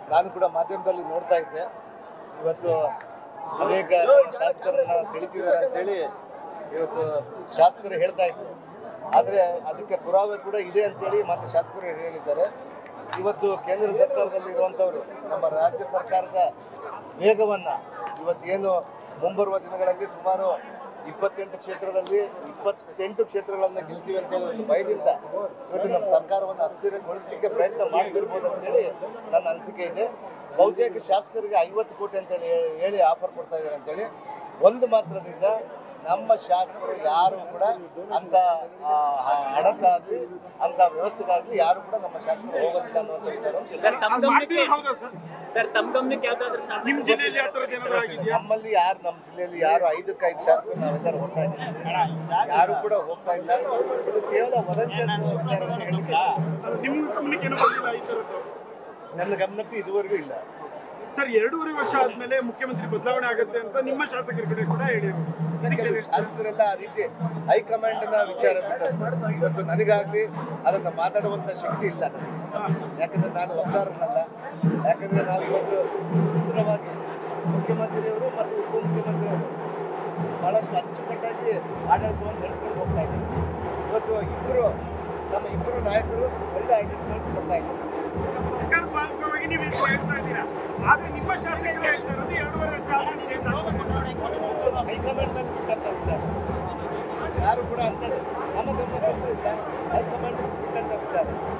ನಾನು ಕೂಡ ಮಾಧ್ಯಮದಲ್ಲಿ ನೋಡ್ತಾ ಇದ್ದೆ ಇವತ್ತು ಅನೇಕ ನಮ್ಮ ಶಾಸಕರನ್ನ ಸೆಳಿತಿದ್ದಾರೆ ಅಂತೇಳಿ ಇವತ್ತು ಶಾಸಕರು ಹೇಳ್ತಾ ಇದ್ರು ಆದರೆ ಅದಕ್ಕೆ ಪುರಾವೆ ಕೂಡ ಇದೆ ಅಂತೇಳಿ ಮತ್ತೆ ಶಾಸಕರು ಹೇಳಿದ್ದಾರೆ ಇವತ್ತು ಕೇಂದ್ರ ಸರ್ಕಾರದಲ್ಲಿ ಇರುವಂಥವ್ರು ನಮ್ಮ ರಾಜ್ಯ ಸರ್ಕಾರದ ವೇಗವನ್ನು ಇವತ್ತೇನು ಮುಂಬರುವ ದಿನಗಳಲ್ಲಿ ಸುಮಾರು ಇಪ್ಪತ್ತೆಂಟು ಕ್ಷೇತ್ರದಲ್ಲಿ ಇಪ್ಪತ್ತೆಂಟು ಕ್ಷೇತ್ರಗಳನ್ನು ಗೆಲ್ತೀವಿ ಅಂತೇಳಿ ಒಂದು ಭಯದಿಂದ ಇವತ್ತು ನಮ್ಮ ಸರ್ಕಾರವನ್ನು ಅಸ್ಥಿರಗೊಳಿಸಲಿಕ್ಕೆ ಪ್ರಯತ್ನ ಮಾಡ್ತಿರ್ಬೋದು ಅಂತೇಳಿ ನನ್ನ ಅನಿಸಿಕೆ ಇದೆ ಬಹುತೇಕ ಶಾಸಕರಿಗೆ ಐವತ್ತು ಕೋಟಿ ಅಂತೇಳಿ ಹೇಳಿ ಆಫರ್ ಕೊಡ್ತಾ ಇದ್ದಾರೆ ಅಂತೇಳಿ ಒಂದು ಮಾತ್ರ ನಿಜ ನಮ್ಮ ಶಾಸಕರು ಯಾರು ಕೂಡ ಅಂತ ಆ, ಹಣಕ್ಕಾಗ್ಲಿ ಅಂತ ವ್ಯವಸ್ಥೆಗಾಗ್ಲಿ ಯಾರು ಕೂಡ ನಮ್ಮ ಶಾಸಕರು ಹೋಗೋದಿಲ್ಲ ಅನ್ನುವಂಥ ವಿಚಾರ ಸರ್ ತಮ್ಮ ಗಮನಕ್ಕೆ ಹೌದಾ ಸರ್ ಸರ್ ತಮ್ಮ ಗಮನಕ್ಕೆ ಯಾವ್ದಾದ್ರು ಶಾಸಕ ನಿಮ್ ಜಿಲ್ಲೆಯಲ್ಲಿ ಆ ಥರದ್ದು ಏನಾದ್ರು ಆಗಿದೆಯಾ ನಮ್ಮಲ್ಲಿ ಯಾರು ನಮ್ಮ ಜಿಲ್ಲೆಯಲ್ಲಿ ಯಾರು ಐದಕ್ಕೆ ಐದು ಶಾಸಕರು ನಾವೆಲ್ಲರೂ ಹೋಗ್ತಾ ಇದ್ದೀವಿ ಯಾರು ಕೂಡ ಹೋಗ್ತಾ ಇಲ್ಲ ಇದು ಕೇವಲ ವದಂತಿ ಅನ್ನೋ ವಿಚಾರವನ್ನು ಹೇಳಲಿಕ್ಕೆ ನಿಮ್ಮ ಗಮನಕ್ಕೆ ಏನು ಬಂದಿಲ್ಲ ಈ ಥರದ್ದು ನನ್ನ ಗಮನಕ್ಕೆ ಇದುವರೆಗೂ ಇಲ್ಲ ಸರ್ ಎರಡೂವರೆ ವರ್ಷ ಆದ್ಮೇಲೆ ಮುಖ್ಯಮಂತ್ರಿ ಬದಲಾವಣೆ ಆಗುತ್ತೆ ಅಂತ ನಿಮ್ಮ ಶಾಸಕರ ಕಡೆ ಕೂಡ ಹೇಳಿದ್ರು ಕೆಲವು ಶಾಸಕರೆಲ್ಲ ಆ ರೀತಿ ಹೈಕಮಾಂಡ್ನ ವಿಚಾರ ಬಿಟ್ಟು ಇವತ್ತು ನನಗಾಗ್ಲಿ ಅದನ್ನ ಮಾತಾಡುವಂತ ಶಕ್ತಿ ಇಲ್ಲ ನನಗೆ. ಯಾಕಂದ್ರೆ ನಾನು ವಕ್ತಾರನಲ್ಲ ಯಾಕಂದ್ರೆ ನಾವು ಇವತ್ತು ಸುಂದರವಾಗಿ ಮುಖ್ಯಮಂತ್ರಿಯವರು ಮತ್ತು ಉಪಮುಖ್ಯಮಂತ್ರಿಯವರು ಬಹಳಷ್ಟು ಅಚ್ಚುಕಟ್ಟಾಗಿ ಆಡಳಿತವನ್ನು ನಡೆಸ್ಕೊಂಡು ಹೋಗ್ತಾ ಇದ್ದಾರೆ ಇವತ್ತು ಇಬ್ಬರು ನಮ್ಮ ಇಬ್ಬರು ನಾಯಕರು ಒಳ್ಳೆ ಆಡಳಿತವನ್ನು ಕೊಡ್ತಾ ಇದ್ದಾರೆ ಸರ್ಕಾರದ ಭಾಗವಾಗಿ ನೀವು ಇದು ಹೇಳ್ತಾ ಇದ್ದೀರಾ ಆದ್ರೆ ನಿಮ್ಮ ಶಾಸಕರು ಹೇಳ್ತಾ ಇರೋದು ಎರಡೂವರೆ ವರ್ಷ ಆದ್ಮೇಲೆ change ಆಗುತ್ತೆ. ಅದು ಹೈಕಮಾಂಡ್ ಮೇಲೆ ಬಿಟ್ಟಂತ ವಿಚಾರ ಯಾರು ಕೂಡ ಅಂಥದ್ದು ನಮ್ಮ ಗಮನಕ್ಕೆ ಇಲ್ಲ ಹೈಕಮಾಂಡ್ ಬಿಟ್ಟಂತ ವಿಚಾರ